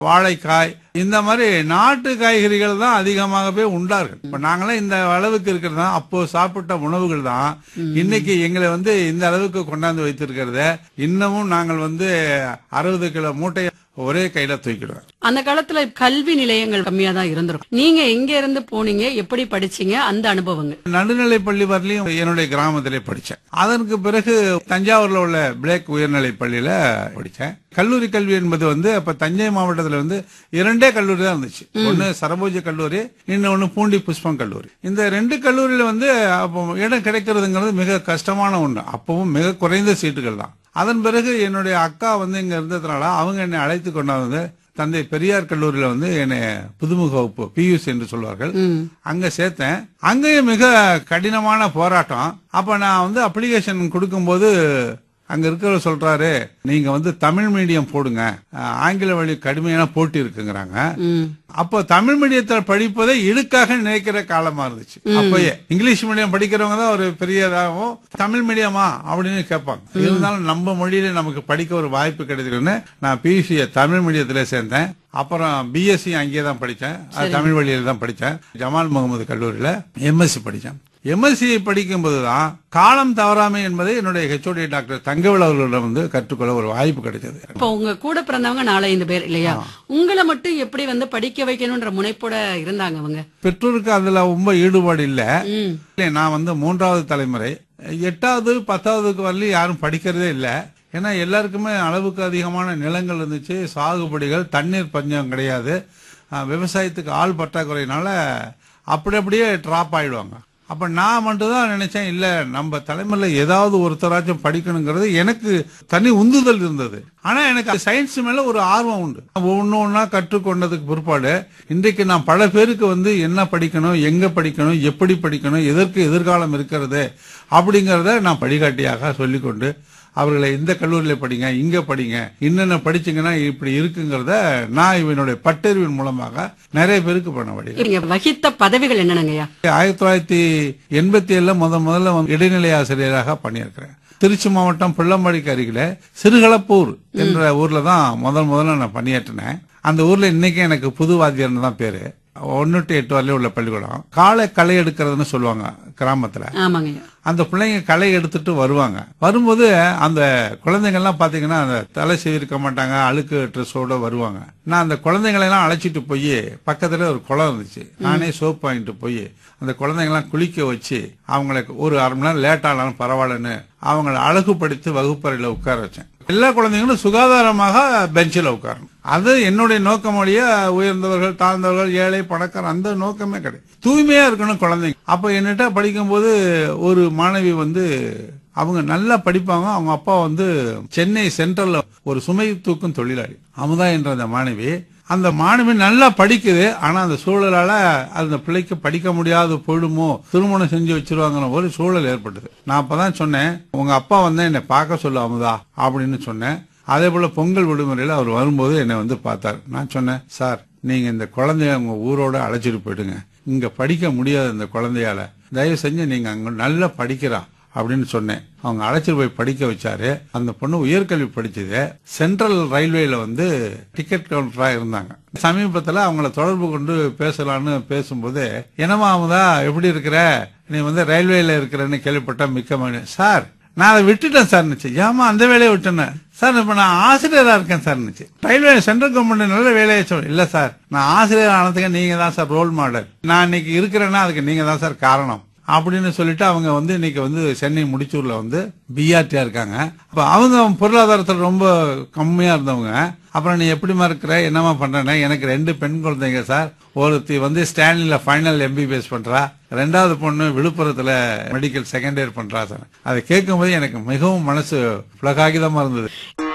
வாழைக்காய் இந்த மாதிரி நாட்டு காய்கறிகள் தான் அதிகமாகவே உண்டார்கள் இப்ப நாங்களாம் இந்த அளவுக்கு இருக்கிறது தான் அப்போ சாப்பிட்ட உணவுகள் தான் இன்னைக்கு எங்களை வந்து இந்த அளவுக்கு கொண்டாந்து வைத்திருக்கிறத இன்னமும் நாங்கள் வந்து அறுபது கிலோ மூட்டையை ஒரே கையில தூக்கிடுவேன் அந்த காலத்துல கல்வி நிலையங்கள் கம்மியா தான் இருந்திருக்கும் நீங்க எங்க இருந்து போனீங்க எப்படி படிச்சீங்க அந்த அனுபவங்கள் நடுநிலை பள்ளி வரலையும் என்னுடைய கிராமத்திலே படிச்சேன் அதற்கு பிறகு தஞ்சாவூர்ல உள்ள பிளேக் உயர்நிலை பள்ளியில படிச்சேன் கல்லூரி கல்வி என்பது வந்து அப்ப தஞ்சை மாவட்டத்துல வந்து இரண்டே கல்லூரி தான் இருந்துச்சு ஒன்னு சரபோஜ கல்லூரி இன்னொன்னு பூண்டி புஷ்பம் கல்லூரி இந்த ரெண்டு கல்லூரியில வந்து அப்போ இடம் கிடைக்கிறதுங்கிறது மிக கஷ்டமான ஒண்ணு அப்பவும் மிக குறைந்த சீட்டுகள் தான் அதன் பிறகு என்னுடைய அக்கா வந்து இங்க இருந்ததுனால அவங்க என்னை அழைத்து கொண்டாந்து தந்தை பெரியார் கல்லூரியில வந்து என்னை புதுமுக வகுப்பு பியூஸ் என்று சொல்வார்கள் அங்க சேர்த்தேன் அங்கேயும் மிக கடினமான போராட்டம் அப்ப நான் வந்து அப்ளிகேஷன் கொடுக்கும்போது அங்க இருக்கிறவர் சொல்றாரு நீங்க வந்து தமிழ் மீடியம் போடுங்க அஹ், ஆங்கில வழி கடுமையான போட்டி இருக்குங்கிறாங்க ம். அப்போ தமிழ் மீடியத்தில் படிப்பதை இழுக்காக நினைக்கிற காலமா இருந்துச்சு அப்பயே இங்கிலீஷ் மீடியம் படிக்கிறவங்க தான் ஒரு பெரியதாகவும் தமிழ் மீடியமா அப்படின்னு கேட்பாங்க இருந்தாலும் நம்ம மொழியில நமக்கு படிக்க ஒரு வாய்ப்பு கிடைக்குதுன்னு நான் பியூசி தமிழ் மீடியத்திலே சேர்ந்தேன் அப்புறம் பிஎஸ்சி அங்கேயே தான் படித்தேன் அது தமிழ் வழியில தான் படித்தேன் ஜமால் முகமது கல்லூரியில எம்எஸ்சி படித்தேன் எம்எஸ்சி படிக்கும்போது தான் காலம் தவறாமை என்பதை என்னுடைய ஹெச்ஓடி டாக்டர் தங்கவேல் அவர்களிடம் வந்து கற்றுக்கொள்ள ஒரு வாய்ப்பு கிடைச்சது இப்போ உங்க கூட பிறந்தவங்க நாலஞ்சு பேர் இல்லையா உங்களை மட்டும் எப்படி வந்து படிக்க வைக்கணும்ன்ற முனைப்போட இருந்தாங்க அவங்க பெற்றோருக்கு அதுல ரொம்ப ஈடுபாடு இல்ல ம். இல்லை, நான் வந்து மூன்றாவது தலைமுறை எட்டாவது பத்தாவதுக்கு வரலையும் யாரும் படிக்கிறதே இல்ல ஏன்னா எல்லாருக்குமே அளவுக்கு அதிகமான நிலங்கள் இருந்துச்சு சாகுபடிகள் தண்ணீர் பஞ்சம் கிடையாது அஹ், விவசாயத்துக்கு ஆள் பற்றாக்குறையினால அப்படி அப்படியே டிராப் ஆயிடுவாங்க அப்ப நான் மட்டும் தான் நினைச்சேன் இல்ல நம்ம தலைமையில ஏதாவது ஒருத்தராச்சும் படிக்கணுங்கிறது எனக்கு தனி உந்துதல் இருந்தது ஆனா எனக்கு சயின்ஸ் மேல ஒரு ஆர்வம் உண்டு ஒன்னு ஒன்னா கற்றுக்கொண்டதுக்கு பிற்பாடு இன்றைக்கு நான் பல பேருக்கு வந்து என்ன படிக்கணும் எங்க படிக்கணும் எப்படி படிக்கணும் எதற்கு எதிர்காலம் இருக்கிறது அப்படிங்கறத நான் படிகாட்டியாக சொல்லிக்கொண்டு அவர்களை இந்த கல்லூரியில படிங்க இங்க படிங்க என்னென்ன படிச்சீங்கன்னா இப்படி இருக்குங்கிறத நான் இவனுடைய பட்டறிவின் மூலமாக நிறைய பேருக்கு பண்ண வழி நீங்க வகித்த பதவிகள் என்னென்னங்கய்யா ஆயிரத்தி தொள்ளாயிரத்தி எண்பத்தி ஏழுல முத முதல்ல வந்து இடைநிலை ஆசிரியராக பண்ணியிருக்கிறேன் திருச்சி மாவட்டம் பிள்ளம்பாடிக்கு அருகில சிறுகளப்பூர் என்ற ஊர்ல தான் முதல் முதல்ல நான் பணியாற்றினேன் அந்த ஊர்ல இன்னைக்கு எனக்கு புது வாத்தியார்னு தான் பேரு ஒன்னு டு எட்டு வரலையும் உள்ள பள்ளிக்கூடம் காலை களை எடுக்கிறதுன்னு சொல்லுவாங்க கிராமத்துல ஆமாங்கய்யா அந்த பிள்ளைங்க களை எடுத்துட்டு வருவாங்க வரும்போது அந்த குழந்தைங்கள்லாம் பாத்தீங்கன்னா அந்த தலை செய்திருக்க மாட்டாங்க அழுக்கு ட்ரெஸ்ஸோட வருவாங்க நான் அந்த குழந்தைங்களை எல்லாம் அழைச்சிட்டு போய் பக்கத்துல ஒரு குளம் இருந்துச்சு நானே சோப் வாங்கிட்டு போய் அந்த குழந்தைங்கெல்லாம் குளிக்க வச்சு அவங்களுக்கு ஒரு அரை மணி நேரம் லேட் ஆனாலும் பரவாயில்லன்னு அவங்கள அழகுபடுத்தி வகுப்பறையில உட்கார வச்சேன் எல்லா குழந்தைங்களும் சுகாதாரமாக பெஞ்சில் உட்காரணும் அது என்னுடைய நோக்கம் வழியா உயர்ந்தவர்கள் தாழ்ந்தவர்கள் ஏழை பணக்காரர் அந்த நோக்கமே கிடையாது தூய்மையா இருக்கணும் குழந்தைங்க அப்ப என்னட்ட படிக்கும்போது ஒரு மாணவி வந்து அவங்க நல்லா படிப்பாங்க அவங்க அப்பா வந்து சென்னை சென்ட்ரல்ல ஒரு சுமை தூக்கும் தொழிலாளி அமுதா என்ற அந்த மாணவி அந்த மாணவி நல்லா படிக்குது ஆனா அந்த சூழலால அந்த பிள்ளைக்கு படிக்க முடியாது போயிடுமோ திருமணம் செஞ்சு வச்சிருவாங்கிற ஒரு சூழல் ஏற்பட்டது நான் அப்பதான் சொன்னேன் உங்க அப்பா வந்து என்னை பார்க்க சொல்லு அமுதா அப்படின்னு சொன்னேன் அதே போல பொங்கல் விடுமுறையில அவர் வரும்போது என்னை வந்து பார்த்தார் நான் சொன்னேன் சார் நீங்க இந்த குழந்தைய உங்க ஊரோட அழைச்சிட்டு போயிடுங்க இங்க படிக்க முடியாது இந்த குழந்தையால தயவு செஞ்சு நீங்க அங்க நல்லா படிக்கிறா அப்படின்னு சொன்னேன் அவங்க அழைச்சிட்டு போய் படிக்க வச்சாரு அந்த பொண்ணு உயர்கல்வி படிச்சது சென்ட்ரல் ரயில்வேல வந்து டிக்கெட் கவுண்டரா இருந்தாங்க சமீபத்துல அவங்கள தொடர்பு கொண்டு பேசலாம்னு பேசும்போது என்னமா அமுதா எப்படி இருக்கிற நீ வந்து ரயில்வேல இருக்கிறன்னு கேள்விப்பட்டா மிக்க மகிழ்ச்சி சார் நான் அதை விட்டுட்டேன் சார் ஏமா அந்த வேலையை விட்டேன்னு சார் இப்ப நான் ஆசிரியரா இருக்கேன் சார் ரயில்வே சென்ட்ரல் கவர்மெண்ட் நல்ல வேலையை சொல்ல இல்ல சார் நான் ஆசிரியர் ஆனதுக்கு நீங்க தான் சார் ரோல் மாடல் நான் இன்னைக்கு இருக்கிறேன்னா அதுக்கு நீங்க தான் சார் காரணம் அப்படின்னு சொல்லிட்டு அவங்க வந்து இன்னைக்கு வந்து சென்னை முடிச்சூர்ல வந்து பிஆர்டியா இருக்காங்க அப்ப அவங்க பொருளாதாரத்துல ரொம்ப கம்மியா இருந்தவங்க அப்புறம் நீ எப்படிமா இருக்கிற என்னமா பண்றேன்னா எனக்கு ரெண்டு பெண் குழந்தைங்க சார் ஒருத்தி வந்து ஸ்டான்லில ஃபைனல் எம்பிபிஎஸ் பண்றா ரெண்டாவது பொண்ணு விழுப்புரத்துல மெடிக்கல் செகண்ட் இயர் பண்றா சார் அதை கேட்கும்போது எனக்கு மிகவும் மனசு புலகாகிதமா இருந்தது